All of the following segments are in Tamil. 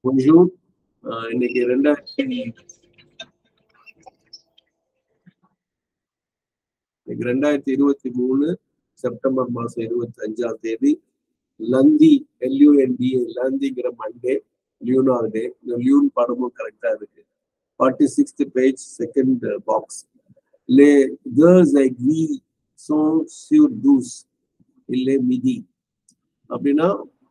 bonjour. ஆஹ் இன்னைக்கு ரெண்டாயிரத்தி இன்னைக்கு ரெண்டாயிரத்தி இருபத்தி மூணு செப்டம்பர் மாசம் இருபத்தி அஞ்சாம் தேதி லந்தி எல்யூஎன்டிஏ லந்திங்கிற மண்டே லியூனார் டே இந்த லியூன் படமும் கரெக்டா இருக்கு forty sixth page second box லே கேர்ள்ஸ் லைக் வி சோ சியூர் தூஸ் இல்லை மிதி அப்படின்னா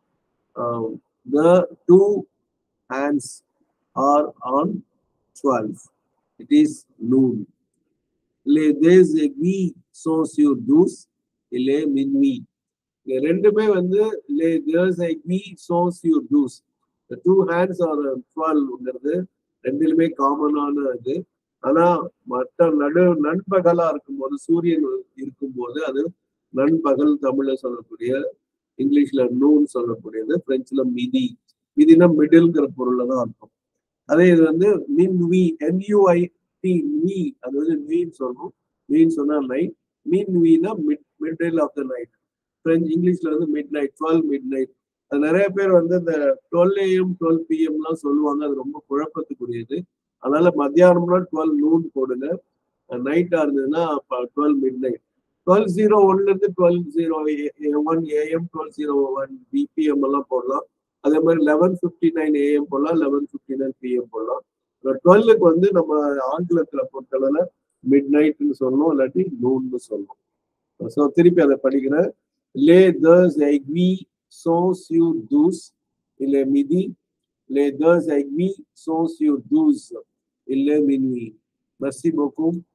the two hands are on 12. It is noon. Le des vi sos your dus இல்லை மின்வி இந்த ரெண்டுமே வந்து லே தேர்ஸ் ஐ வி சோஸ் யூர் டூஸ் இந்த டூ ஹேண்ட்ஸ் ஆர் டுவெல்ங்கிறது ரெண்டுலுமே காமனான இது ஆனா மற்ற நடு நண்பகலா இருக்கும்போது சூரியன் இருக்கும்போது அது நண்பகல் தமிழ்ல சொல்லக்கூடிய இங்கிலீஷ்ல நூன் சொல்லக்கூடியது பிரெஞ்சுல மிதி மிதினா மிடில்ங்கிற பொருள்ல தான் அர்த்தம் அதே இது வந்து மின் வி என்யூஐ டி மீ அது வந்து மீன் சொல்லணும் மீன் சொன்னா நைட் மீன் வீனா mid middle of the night French இங்கிலீஷ்ல வந்து midnight twelve midnight அது நிறைய பேர் வந்து இந்த டுவெல் ஏஎம் டுவெல் பிஎம்லாம் சொல்லுவாங்க அது ரொம்ப குழப்பத்துக்குரியது அதனால மத்தியானம்னா டுவெல் நூன் போடுங்க நைட்டா இருந்ததுன்னா twelve midnight twelve zero ஒன்ல இருந்து twelve zero one AM twelve zero one PM எல்லாம் போடலாம் அதே மாதிரி லெவன் ஃபிஃப்டி நைன் ஏஎம் போடலாம் லெவன் ஃபிஃப்டி நைன் பிஎம் போடலாம் டுவெல்லுக்கு வந்து நம்ம ஆங்கிலத்துல பொறுத்தளவுல மிட் நைட்னு சொல்லணும் இல்லாட்டி நூன்னு சொல்லணும் ஸோ திருப்பி அதை படிக்கிறேன் லே தர்ஸ் ஐக்வி சோஸ் யூ தூஸ் இல்லை மிதி லே தர்ஸ் ஐக்வி சோஸ் யூ தூஸ் இல்லை மின்வி மெர்சி போக்கும்